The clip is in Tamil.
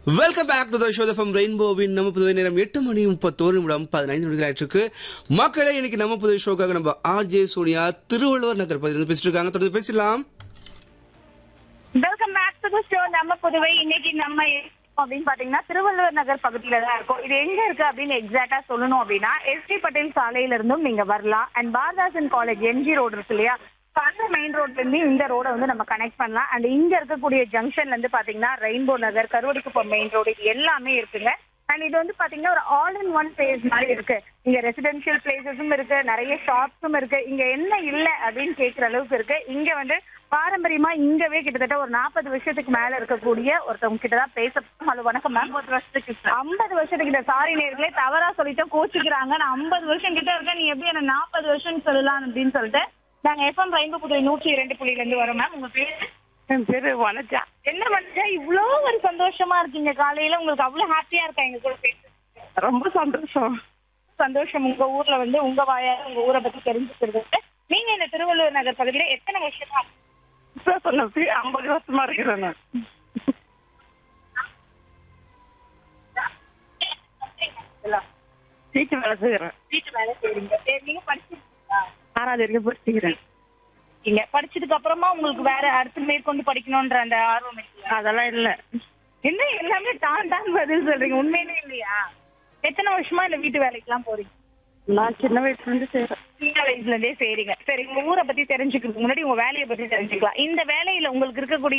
Welcome back to the show from ரெயின்போவின் நம்ம புதுவை நேரம் எட்டு மணி முப்பத்தோரு நிமிடம் பதினைந்து நிமிடங்கள் ஆயிட்டு மக்களே இன்னைக்கு நம்ம புதுவை ஷோக்காக நம்ம ஆர்ஜே சோனியா திருவள்ளுவர் நகர் பகுதியில் பேசிட்டு இருக்காங்க தொடர்ந்து பேசலாம் welcome back to the show நம்ம புதுவை இன்னைக்கு நம்ம எங்க அப்படின்னு பாத்தீங்கன்னா திருவள்ளுவர் நகர் பகுதியில தான் இருக்கும் இது எங்க இருக்கு அப்படின்னு எக்ஸாக்டா சொல்லணும் அப்படின்னா எஸ்டி பட்டேல் சாலையில இருந்தும் நீங்க வரலாம் and Bharathidasan college MG road இருக்கு இல்லையா So, அந்த மெயின் ரோட்ல இருந்து இந்த ரோட வந்து நம்ம கனெக்ட் பண்ணலாம் அண்ட் இங்க இருக்கக்கூடிய ஜங்ஷன்ல இருந்து பாத்தீங்கன்னா rainbow Nagar Karuvadikuppam main road இது எல்லாமே இருக்குங்க அண்ட் இது வந்து பாத்தீங்கன்னா ஒரு ஆல் இன் ஒன் பிளேஸ் மாதிரி இருக்கு இங்க ரெசிடென்ஷியல் பிளேசஸும் இருக்கு நிறைய ஷாப்ஸும் இருக்கு இங்க என்ன இல்ல அப்படின்னு கேக்குற அளவுக்கு இருக்கு இங்க வந்து பாரம்பரியமா இங்கவே கிட்டத்தட்ட ஒரு நாற்பது வருஷத்துக்கு மேல இருக்கக்கூடிய ஒருத்தவங்க கிட்ட தான் பேச போறோம். ஹலோ வணக்கம் மேம் ஐம்பது வருஷத்துக்கு ஐம்பது வருஷத்துக்கிட்ட சாரி நேர்களே தவறா சொல்லிட்டு கோச்சிக்கிறாங்க நான் ஐம்பது வருஷம் கிட்ட இருக்கேன் நீ எப்படி என்ன நாற்பது வருஷம் சொல்லலாம் அப்படின்னு சொல்லிட்டு நாங்க எஃப்எம் ரெயின்போ புதுவை நூற்றி இரண்டு புள்ளியில இருந்து வரோம் மேம் உங்க பேரு என் பேரு வனஜா என்ன பண்ணுச்சா இவ்வளோ ஒரு சந்தோஷமா இருக்கீங்க காலையில உங்களுக்கு அவ்வளவு ஹாப்பியா இருக்கா எங்க கூட பேச ரொம்ப சந்தோஷம் சந்தோஷம் உங்க ஊர்ல வந்து உங்க வாயால உங்க ஊரை பத்தி தெரிஞ்சுக்கிறது நீங்க இந்த திருவள்ளுவர் நகர் பகுதியில எத்தனை வருஷமா இப்ப சொன்ன ஐம்பது வருஷமா இருக்கிறேன் நான் வீட்டு வேலை செய்யறேன் வீட்டு வேலை செய்றீங்க சரி நீங்க படிச்சிருக்கீங்களா ஆறாவது வரைக்கும் படிச்சுக்கிறேன் நீங்க படிச்சதுக்கு அப்புறமா உங்களுக்கு வேற அடுத்து மேற்கொண்டு படிக்கணும்ன்ற அந்த ஆர்வம் இல்லையா அதெல்லாம் இல்ல என்ன எல்லாமே தான் தான் பதில் சொல்றீங்க உண்மையிலே இல்லையா எத்தனை வருஷமா இந்த வீட்டு வேலைக்கெல்லாம் போறீங்க நான் சின்ன வயசுல இருந்து செய்யறேன் சின்ன வயசுல இருந்தே செய்றீங்க சரி உங்க ஊரை பத்தி தெரிஞ்சுக்கிறதுக்கு முன்னாடி உங்க வேலையை பத்தி தெரிஞ்சுக்கலாம் இந்த வேலையில உங்களுக்கு இருக்கக்கூடிய